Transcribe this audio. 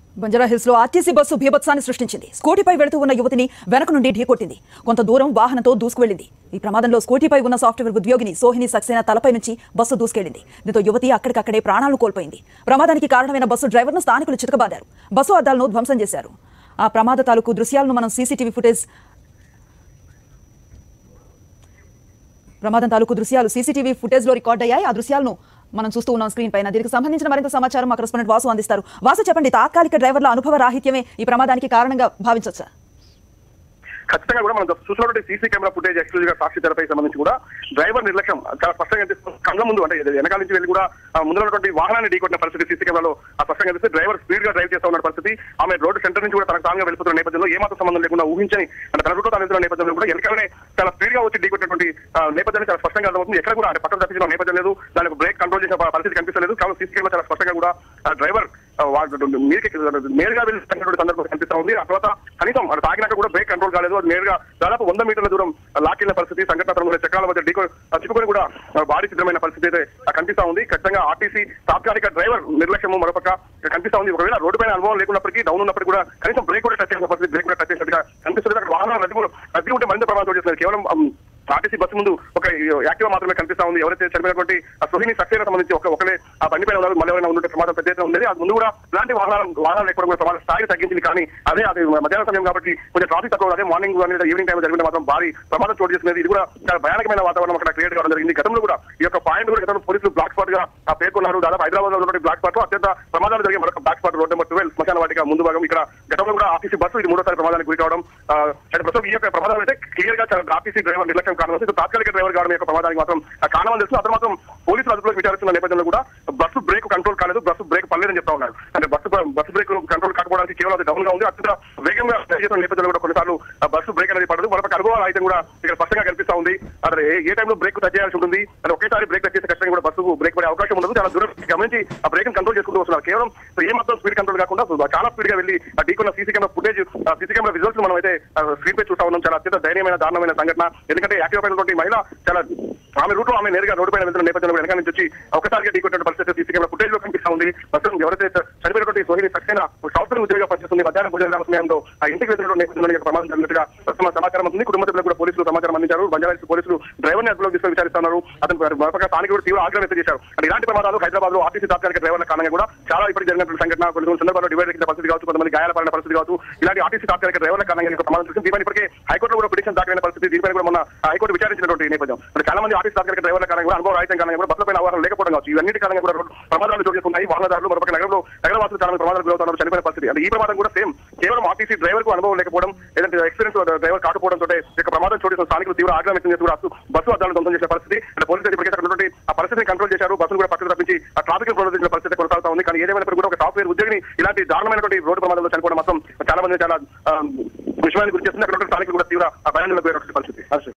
Banjara Hills లో RTC bus బీభత్సాన్ని సృష్టించింది స్కూటీపై వెళుతూ ఉన్న యువతిని వెనక నుండి ఢీకొట్టింది కొంత దూరం వాహనంతో దూసుకువెళ్లింది ఈ ప్రమాదంలో స్కూటీపై ఉన్న సాఫ్ట్వేర్ ఉద్యోగిని సోహిని సక్సేనా తలపై నుంచి బస్సు దూసుకెళ్లింది దీంతో యువతి అక్కడికక్కడే ప్రాణాలు కోల్పోయింది ప్రమాదానికి కారణమైన బస్సు డ్రైవర్ను స్థానికులు చితకబాదారు బస్సు అద్దాలను ధ్వంసం చేశారు ఆ ప్రమాద తాలూకు దృశ్యాలను మనం సీసీటీవీ ఫుటేజ్ ప్రమాదం తాలూకు దృశ్యాలు సీసీటీవీ ఫుటేజ్ లో రికార్డ్ అయ్యాయి ఆ దృశ్యాలను మనం చూస్తూ ఉన్నాం స్క్రీన్ పైన దీనికి సంబంధించిన మరింత సమాచారం మా కరెస్పాండెంట్ వాసు అందిస్తారు వాసు చెప్పండి తాత్కాలిక డ్రైవర్ల అనుభవ రాహిత్యమే ఈ ప్రమాదానికి కారణంగా భావించవచ్చా ఖచ్చితంగా కూడా మనం చూసినటువంటి సీసీ కెమెరా ఫుటేజ్ ఎక్స్క్లూజివ్ గా సాక్షి తెరపై సంబంధించి కూడా డ్రైవర్ నిర్లక్ష్యం చాలా స్పష్టంగా కనిపిస్తుంది కళ్ళ ముందు అంటే ఇది వెనకాల నుంచి వెళ్ళి కూడా ఆ ముందు ఉన్నటువంటి వాహనాన్ని ఢీకొట్టిన పరిస్థితి సీసీ కెమెరాలో ఆ స్పష్టంగా కనిపిస్తే డ్రైవర్ స్పీడ్ గా డ్రైవ్ చేస్తా ఉన్న పరిస్థితి ఆమె రోడ్డు సెంటర్ నుంచి కూడా తనకు తానుగా వెళ్ళిపోతున్న నేపథ్యంలో ఏమాత్రం సంబంధం లేకుండా ఊహించని అంటే తన రూట్లో తాను వెళ్తున్న నేపథ్యంలో కూడా వెనకాలనే చాలా స్పీడ్ గా వచ్చి ఢీకొట్టినటువంటి ఆ, నేపథ్యాన్ని చాలా స్పష్టంగా అర్థమవుతుంది ఎక్కడ కూడా అంటే పక్కన తప్పించిన నేపథ్యం లేదు దానికి బ్రేక్ కంట్రోల్ చేసిన పరిస్థితి కనిపించలేదు కాబట్టి సీసీ కెమెరా చాలా స్పష్టంగా కూడా ఆ డ్రైవర్ ఆ, వాడు మీదకి నేరుగా వెళ్ళి తగ్గినటువంటి సందర్భం కనిపిస్తా ఉంది ఆ తర్వాత కనీసం అది తాగినాక కూడా బ్రేక్ కంట్రోల్ కాలేదు అది నేరుగా దాదాపు వంద మీటర్ల దూరం లాకెళ్లిన పరిస్థితి సంఘటన తరంలో చక్రాల మధ్య ఢీకో ఆ, చిక్కుకొని కూడా ఆ, భారీ సిద్ధమైన పరిస్థితి అయితే ఆ, కనిపిస్తా ఉంది ఖచ్చితంగా ఆర్టీసీ తాత్కాలిక డ్రైవర్ నిర్లక్ష్యము మరొక కనిపిస్తా ఉంది ఒకవేళ రోడ్డు పైన అనుభవం లేకున్నప్పటికీ డౌన్ ఉన్నప్పటికీ కూడా కనీసం బ్రేక్ కూడా టచ్ చేసిన పరిస్థితి బ్రేక్ కూడా టచ్ చేసినట్టుగా కనిపిస్తుంది అక్కడ వాహనాలు రద్దీ కూడా- రద్దీ ఉంటే మరింత ప్రభావం చేస్తున్నారు కేవలం అమ్, ఆర్టీసీ బస్సు ముందు ఒక యాక్టివ్ మాత్రమే కనిపిస్తా ఉంది ఎవరైతే చనిపోయినటువంటి ఆ సోహిని సక్సేనా సంబంధించి ఒక ఒకరే ఆ బండి పైన ఉన్నారు మళ్ళీ ఎవరైనా ఉండే ప్రమాదం పెద్ద ఎత్తున ఉండేది అది ముందు కూడా ఇలాంటి వాహనాలు వాహనాలు లేకపోవడం కూడా ప్రమాద స్థాయిని తగ్గించింది కానీ అదే అది మధ్యాహ్నం సమయం కాబట్టి కొంచెం ట్రాఫిక్ తక్కువ అదే మార్నింగ్ అనేది ఈవినింగ్ టైం జరిగిన మాత్రం భారీ ప్రమాదం చోటు చేసుకునేది ఇది కూడా చాలా భయానకమైన వాతావరణం అక్కడ క్రియేట్ కావడం జరిగింది గతంలో కూడా ఈ యొక్క పాయింట్ కూడా గతంలో పోలీసులు బ్లాక్ స్పాట్ గా ఆ పేర్కొన్నారు దాదాపు హైదరాబాద్ లో ఉన్నటువంటి బ్లాక్ స్పాట్ అత్యంత ప్రమాదాలు జరిగే మరొక black spot road number twelve శ్మశాన వాటిక ముందు భాగం ఇక్కడ గతంలో కూడా ఆర్టీసీ బస్సు ఇది మూడోసారి ప్రమాదానికి గురి కావడం ఆ, అయితే ప్రస్తుతం ఈ యొక్క ప్రమాదం అయితే క్లియర్ గా చాలా ఆర్టీసీ డ్రైవర్ నిర్లక్ష్యం కారణం ఇది తాత్కాలిక డ్రైవర్ కావడం యొక్క ప్రమాదానికి మాత్రం ఆ కారణం అని తెలుసు అతను మాత్రం పోలీసులు అదుపులోకి విచారిస్తున్న నేపథ్యంలో కూడా బస్సు బ్రేక్ కంట్రోల్ కాలేదు బస్సు బ్రేక్ పర్లేదని చెప్తా ఉన్నారు అంటే బస్సు బస్సు బ్రేక్ కంట్రోల్ కాకపోవడానికి కేవలం అది డౌన్ గా ఉంది అత్యంత వేగంగా డ్రైవ్ చేస్తున్న నేపథ్యంలో కూడా కొన్నిసార్లు ఆ బస్సు బ్రేక్ అనేది పడదు మరొక అనుభవాలు అయితే కూడా ఇక్కడ స్పష్టంగా కనిపిస్తా ఉంది అదే ఏ- ఏ టైంలో బ్రేక్ టచ్ చేయాల్సి ఉంటుంది అది ఒకేసారి బ్రేక్ టచ్ చేస్తే ఖచ్చితంగా కూడా బస్సు బ్రేక్ పడే అవకాశం ఉండదు చాలా దూరం గమనించి ఆ బ్రేక్ కంట్రోల్ చేసుకుంటూ వస్తున్నారు కేవలం ఏ మాత్రం స్పీడ్ కంట్రోల్ కాకుండా చాలా స్పీడ్ గా వెళ్ళి ఆ ఢీకొన్న CC camera footage CC camera visuals మనం అయితే స్క్రీన్ పై చూస్తా ఉన్నాం చాలా అత్యంత ధైర్యమైన దారుణమైన సంఘటన ఎందుకంటే యాక్టివ్ అయినటువంటి మహిళ చాలా ఆమె రూట్ లో ఆమె నేరుగా రోడ్డు పైన వెళ్తున్న నేపథ్యంలో వెనక నుంచి వచ్చి ఒకసారిగా ఢీకొట్టిన పరిస్థితి సీసీ కెమెరా ఫుటేజ్ లో కనిపిస్తా ఉంది ప్రస్తుతం ఎవరైతే చనిపోయినటువంటి సోహిని సక్సేనా సాఫ్ట్వేర్ ఉద్యోగిగా పనిచేస్తుంది మధ్యాహ్నం భోజన సమయంలో ఆ ఇంటికి వెళ్తున్న నేపథ్యంలో ఈ యొక్క ప్రమాదం జరిగినట్టుగా ప్రస్తుతం సమాచారం ఉంది కుటుంబ సభ్యులకు కూడా పోలీసులు సమాచారం అందించారు బంజారా పోలీసులు డ్రైవర్ ని అదుపులోకి తీసుకొని విచారిస్తున్నారు అతను మరొక స్థానిక కూడా తీవ్ర ఆగ్రహం వ్యక్తం చేశారు అంటే ఇలాంటి ప్రమాదాలు హైదరాబాద్ లో ఆర్టీసీ తాత్కాలిక డ్రైవర్ల కారణంగా కూడా చాలా ఇప్పటికి జరిగినటువంటి సంఘటన కొన్ని కొన్ని సందర్భాల్లో డివైడ్ అయిన పరిస్థితి కావచ్చు కొంతమంది గాయాల పడిన పరిస్థితి కావచ్చు ఇలాంటి ఆర్టీసీ తాత్కాలిక డ్రైవర్ల కారణంగా ఈ యొక్క ప్రమాదం చూసింది దీనిపైన ఇప్పటికే హైకోర్టులో కూడా పిటిషన్ దాఖలైన పరిస్థితి దీనిపైన కూడా మొన్న హైకోర్టు విచారించినటువంటి నేపథ్యం అంటే చాలా మంది ఆర్టీసీ తాత్కాలిక డ్రైవర్ల కారణంగా కూడా అనుభవ రాహిత్యం కారణంగా కూడా బస్సులపైన అవగాహన లేకపోవడం కావచ్చు ఇవన్నిటి కారణంగా కూడా రోడ్డు ప్రమాదాలు చోటు చేసుకున్నాయి వాహనదారులు మరొక నగరంలో నగరవాసులు చాలా మంది ప్రమాదాలు గురవుతున్నారు చనిపోయిన పరిస్థితి అంటే ఈ ప్రమాదం కూడా సేమ్ కేవలం ఆర్టీసీ డ్రైవర్ కు అనుభవం లేకపోవడం లేదంటే ఎక్స్పీరియన్స్ డ్రైవర్ కాకపోవడం తోటే ఈ యొక్క ప్రమాదం చోటు చేసుకున్న స్థానికులు తీవ్ర ఆగ్రహం వ్యక్తం చేస్తూ కూడా బస్సు- బస్సు అద్దాలను ధ్వంసం చేసిన పరిస్థితి అంటే పోలీసులు ఇప్పటికే అక్కడ ఉన్నటువంటి ఆ పరిస్థితిని కంట్రోల్ చేశారు బస్సును కూడా పక్కకు తప్పించి ఆ ట్రాఫిక్ ప్రోత్సహించిన పరిస్థితి కొనసాగుతా ఉంది కానీ ఏదేమైనప్పటికీ కూడా ఒక సాఫ్ట్వేర్ ఉద్యోగిని ఇలాంటి దారుణమైనటువంటి రోడ్డు ప్రమాదంలో చనిపోవడం మాత్రం చాలా మంది చాలా ఆ, విషయాన్ని గురించి చేస్తుంది అక్కడ ఉన్న స్థానికులు కూడా తీవ్ర ఆ భయాన్ని పరిస్థితి